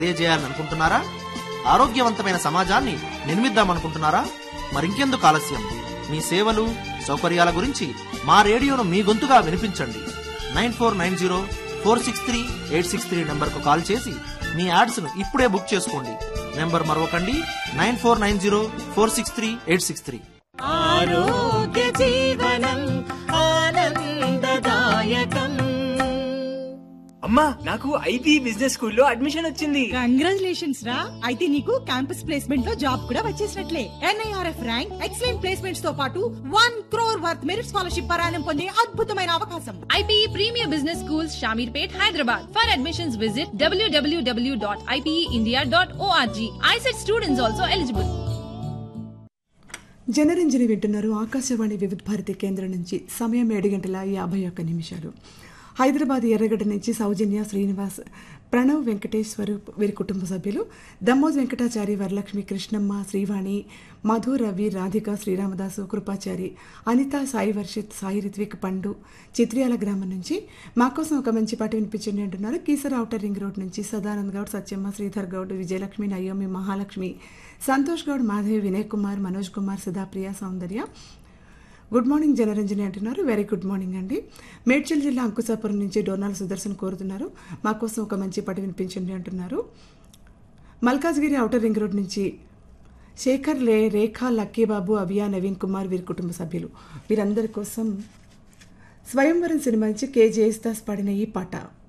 తెలియజేయాలని అనుకుంటున్నారా ఆరోగ్యవంతమైన సమాజాన్ని నిర్మిద్దామనుకుంటున్నారా మరింకెందుకు ఆలస్యం మీ సేవలు సౌకర్యాల గురించి మా రేడియోను మీ గొంతుగా వినిపించండి nine four nine zero four six three eight six three నెంబర్కు కాల్ చేసి మీ యాడ్స్ను ఇప్పుడే బుక్ చేసుకోండి నెంబర్ మరొకండి nine four nine zero four six three eight six three ఆరోగ్య జీవనం ఆనందదాయకం అమ్మా నాకు ఐబీ బిజినెస్ స్కూల్లో అడ్మిషన్ వచ్చింది కంగ్రాచులేషన్స్ రా అయితే నీకు క్యాంపస్ ప్లేస్మెంట్ లో జాబ్ కూడా వచ్చేసినట్లే ఎన్ఐఆర్ఎఫ్ ర్యాంక్ ఎక్సలెంట్ ప్లేస్మెంట్స్ తో పాటు one crore worth merit scholarship పరాయణం పొందే అద్భుతమైన అవకాశం IPE Premier Business Schools, Shamirpet, Hyderabad. For admissions, visit www.ipeindia.org. ISET students also eligible. Janaranjani వింటున్నారు ఆకాశవాణి వివిధ భారతి కేంద్రం నుంచి సమయం ఏడు గంటల యాభై ఒక్క నిమిషాలు హైదరాబాద్ ఎర్రగడ్డ నుంచి సౌజన్య శ్రీనివాస్ ప్రణవ్ వెంకటేశ్వరు వీరి కుటుంబ సభ్యులు దమ్మోజ్ వెంకటాచారి వరలక్ష్మి కృష్ణమ్మ శ్రీవాణి మధు రవి రాధిక శ్రీరామదాసు కృపాచారి అనిత సాయి వర్షిత్ సాయి రిత్విక్ పండు చిత్రియాల గ్రామం నుంచి మా కోసం ఒక మంచి పాట వినిపించండి అంటున్నారు కీసర ఔటర్ రింగ్ రోడ్ నుంచి Sadanand Goud Satyamma Sridhar Goud Vijayalakshmi Naomi Mahalakshmi Santosh Goud Madhavi Vinay Kumar Manoj Kumar Sudhapriya Soundarya good morning Janaranjani అంటున్నారు వెరీ గుడ్ మార్నింగ్ అండి మేడ్చల్ జిల్లా అంకుశాపురం నుంచి డోనాల్ సుదర్శన్ కోరుతున్నారు మా కోసం ఒక మంచి పాట వినిపించండి అంటున్నారు మల్కాజ్గిరి ఔటర్ రింగ్ రోడ్ నుంచి శేఖర్ లే రేఖా లక్కీబాబు అవియా నవీన్ కుమార్ వీరి కుటుంబ సభ్యులు వీరందరి కోసం స్వయంవరం సినిమా నుంచి కే జయస్దాస్ పాడిన ఈ పాట